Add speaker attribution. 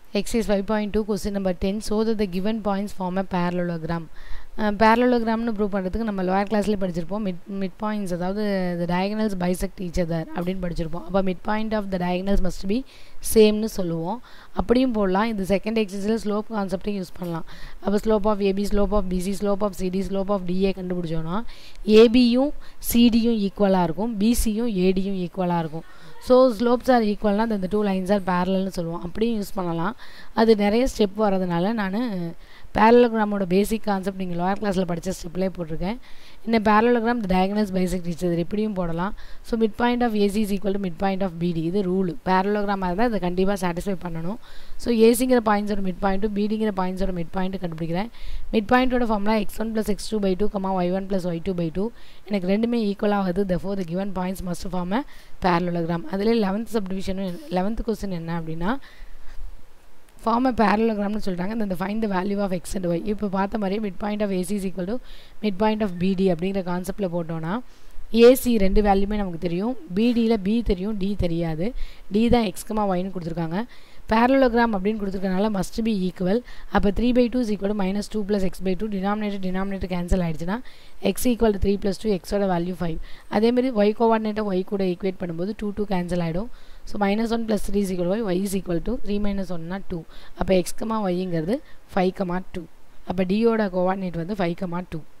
Speaker 1: Exercise 5.2 question number 10 so that the given points form a parallelogram பேரலோகிராம்னு prove பண்ணுறதுக்கு நம்ம lower கிளாஸ்லேயே படிச்சிருப்போம் மிட் மிட் பாயிண்ட்ஸ் அதாவது the diagonals bisect each other அப்படின்னு படிச்சிருப்போம் அப்போ mid point of the diagonals must be சேம்னு சொல்லுவோம் அப்படியும் போடலாம் இந்த செகண்ட் எக்ஸசைஸில் ஸ்லோப் கான்செப்டையும் யூஸ் பண்ணலாம் அப்போ slope of AB slope of BC slope of CD slope of DA கண்டுபிடிச்சோன்னா ஏபியும் சிடியும் ஈக்குவலாக இருக்கும் பிசியும் ஏடியும் ஈக்குவலாக இருக்கும் ஸோ ஸ்லோப்ஸ் ஆர் ஈக்குவல்னால் இந்த டூ லைன்ஸ் ஆர் பேரலல்னு சொல்லுவோம் அப்படியும் யூஸ் பண்ணலாம் அது நிறைய ஸ்டெப் வரதுனால நான் பேரலோகிராமோட பேசிக் கான்செப்ட் நீங்கள் லோயர் கிளாஸில் படித்த ஸ்டெப்லேயே போட்டிருக்கேன் இந்த parallelogram the diagonals bisect teacher இப்படியும் போடலாம் so mid point of AC is equal to mid point of BD இது ரூல் பேரலோகிராமாக இருந்தால் இதை கண்டிப்பாக சாட்டிஸ்ஃபை பண்ணணும் ஸோ ஏசிங்கிற பாயிண்ட்ஸோட மிட் பாயிண்ட்டும் பிடிங்கிற பாயிண்ட்ஸோட மிட் பாயிண்ட்டு கண்டுபிடிக்கிறேன் மிட் பாயிண்ட்டோட ஃபார்ம்லாம் x one plus x two by two comma y one plus y two by two எனக்கு ரெண்டுமே ஈக்குவலாக வருது therefore the given points must form a parallelogram அதில் லெவன்த் சப்டிவிஷனும் லெவன்த் கொஸ்டின் என்ன அப்படின்னா ஃபார்ம் அ பேரலோகிராம்னு சொல்லிட்டாங்க இந்த find the value of x and y இப்போ பார்த்த மாதிரி mid point of AC is equal to mid point of BD அப்படிங்கிற கான்செப்ட்டில் போட்டோன்னா ஏசி ரெண்டு வேல்யூமே நமக்கு தெரியும் பிடியில் பி தெரியும் டி தெரியாது டி தான் எக்ஸ்கமா ஒய்னு கொடுத்துருக்காங்க பேரலோகிராம் அப்படின்னு கொடுத்துருக்கனால மஸ்ட் பி ஈக்குவல் அப்போ three by two is equal to minus two plus x by two denominator denominator cancel ஆகிடுச்சுன்னா x equal to three plus two எக்ஸோட வேல்யூ ஃபைவ் அதேமாதிரி ஒய் கோஆர்டினேட்டை ஒய் கூட ஈக்குவேட் பண்ணும்போது டூ டூ கேன்சல் ஆகிடும் so minus one plus three is equal y y is equal to three minus ஒன்னா two அப்போ x comma ஒய்ங்கிறது five comma two அப்போ டியோட கோஆர்டினேட் வந்து ஃபைவ் கமா டூ